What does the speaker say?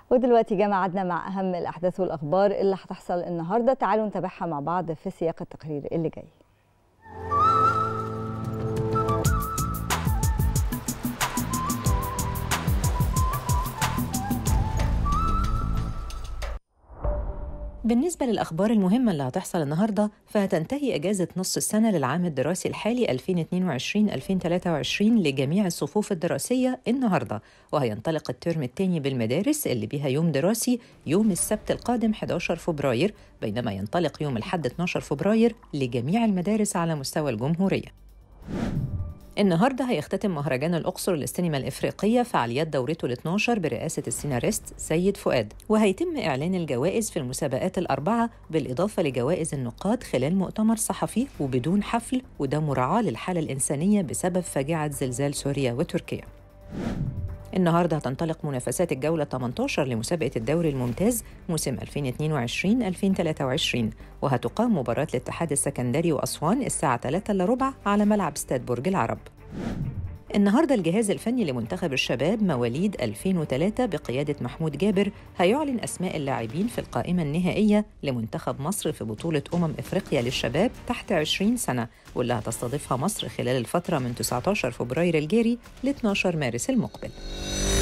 ودلوقتي جه ميعادنا مع اهم الاحداث والاخبار اللي هتحصل النهارده تعالوا نتابعها مع بعض في سياق التقرير اللي جاي بالنسبة للأخبار المهمة اللي هتحصل النهاردة فهتنتهي أجازة نص السنة للعام الدراسي الحالي 2022-2023 لجميع الصفوف الدراسية النهاردة وهينطلق الترم الثاني بالمدارس اللي بيها يوم دراسي يوم السبت القادم 11 فبراير بينما ينطلق يوم الحد 12 فبراير لجميع المدارس على مستوى الجمهورية النهارده هيختتم مهرجان الأقصر للسينما الإفريقية فعاليات دورته ال 12 برئاسة السيناريست سيد فؤاد، وهيتم إعلان الجوائز في المسابقات الأربعة بالإضافة لجوائز النقاد خلال مؤتمر صحفي وبدون حفل وده مراعاة للحالة الإنسانية بسبب فاجعة زلزال سوريا وتركيا. النهارده هتنطلق منافسات الجولة 18 لمسابقة الدوري الممتاز موسم 2022-2023 وهتقام مباراة الاتحاد السكندري وأسوان الساعة 3 إلا ربع على ملعب استاد برج العرب. النهارده الجهاز الفني لمنتخب الشباب مواليد 2003 بقيادة محمود جابر هيعلن أسماء اللاعبين في القائمة النهائية لمنتخب مصر في بطولة أمم إفريقيا للشباب تحت 20 سنة واللي هتستضيفها مصر خلال الفترة من 19 فبراير الجاري ل 12 مارس المقبل.